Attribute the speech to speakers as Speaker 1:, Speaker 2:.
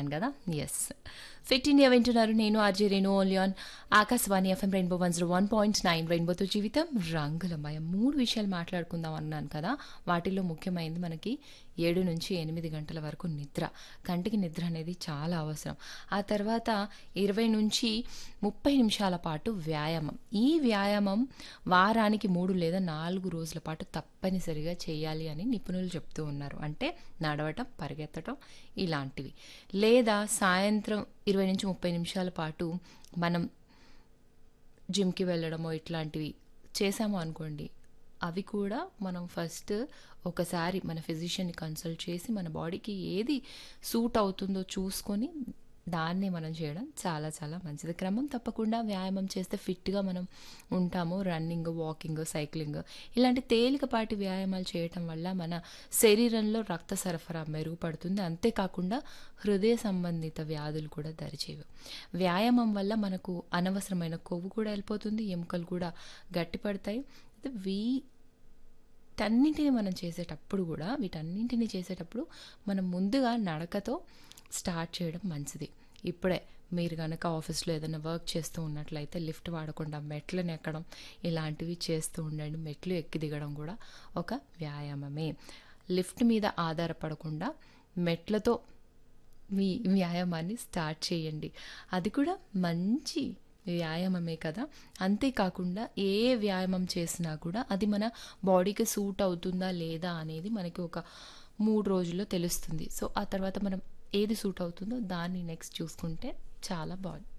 Speaker 1: చెప్పాను కదా yes fit India వింటున్నారు నేను RJ Renu Oliyan Akashvani FM rainbow one zero one point nine రెయిన్బోతో జీవితం రంగులమయం మూడు విషయాలు మాట్లాడుకుందాం అన్నాను కదా వాటిలో ముఖ్యమైనది మనకి ఏడు నుంచి ఎనిమిది గంటల వరకు నిద్ర కంటికి నిద్ర అనేది చాలా అవసరం ఆ తర్వాత ఇరవై నుంచి ముప్పై నిమిషాల పాటు వ్యాయామం ఈ వ్యాయామం వారానికి మూడు లేదా నాలుగు రోజుల పాటు తప్పనిసరిగా చేయాలి అని నిపుణులు చెప్తూ ఉన్నారు అంటే నడవటం పరిగెత్తటం ఇలాంటివి లేదా సాయంత్రం ఇరవై నుంచి ముప్పై నిమిషాల పాటు మనం జిమ్కి వెళ్ళడమో ఇట్లాంటివి చేసాము అనుకోండి అవి కూడా మనం ఫస్ట్ ఒకసారి మన ఫిజిషియన్ని కన్సల్ట్ చేసి మన బాడీకి ఏది సూట్ అవుతుందో చూసుకొని దాన్ని మనం చేయడం చాలా చాలా మంచిది క్రమం తప్పకుండా వ్యాయామం చేస్తే ఫిట్గా మనం ఉంటాము రన్నింగ్ వాకింగ్ సైక్లింగ్ ఇలాంటి తేలికపాటి వ్యాయామాలు చేయటం వల్ల మన శరీరంలో రక్త సరఫరా మెరుగుపడుతుంది అంతేకాకుండా హృదయ సంబంధిత వ్యాధులు కూడా దరిచేవి వ్యాయామం వల్ల మనకు అనవసరమైన కొవ్వు కూడా వెళ్ళిపోతుంది ఎముకలు కూడా గట్టిపడతాయి వీ వీటన్నింటిని మనం చేసేటప్పుడు కూడా వీటన్నింటిని చేసేటప్పుడు మనం ముందుగా నడకతో స్టార్ట్ చేయడం మంచిది ఇప్పుడే మీరు కనుక ఆఫీస్లో ఏదైనా వర్క్ చేస్తూ ఉన్నట్లయితే లిఫ్ట్ వాడకుండా మెట్లను ఎక్కడం ఇలాంటివి చేస్తూ ఉండండి మెట్లు ఎక్కి దిగడం కూడా ఒక వ్యాయామమే లిఫ్ట్ మీద ఆధారపడకుండా మెట్లతో మీ వ్యాయామాన్ని స్టార్ట్ చేయండి అది కూడా మంచి వ్యాయామమే కదా అంతేకాకుండా ఏ వ్యాయామం చేసినా కూడా అది మన బాడీకి సూట్ అవుతుందా లేదా అనేది మనకి ఒక మూడు రోజుల్లో తెలుస్తుంది సో ఆ తర్వాత మనం ఏది సూట్ అవుతుందో దాన్ని నెక్స్ట్ చూసుకుంటే చాలా బాగుంది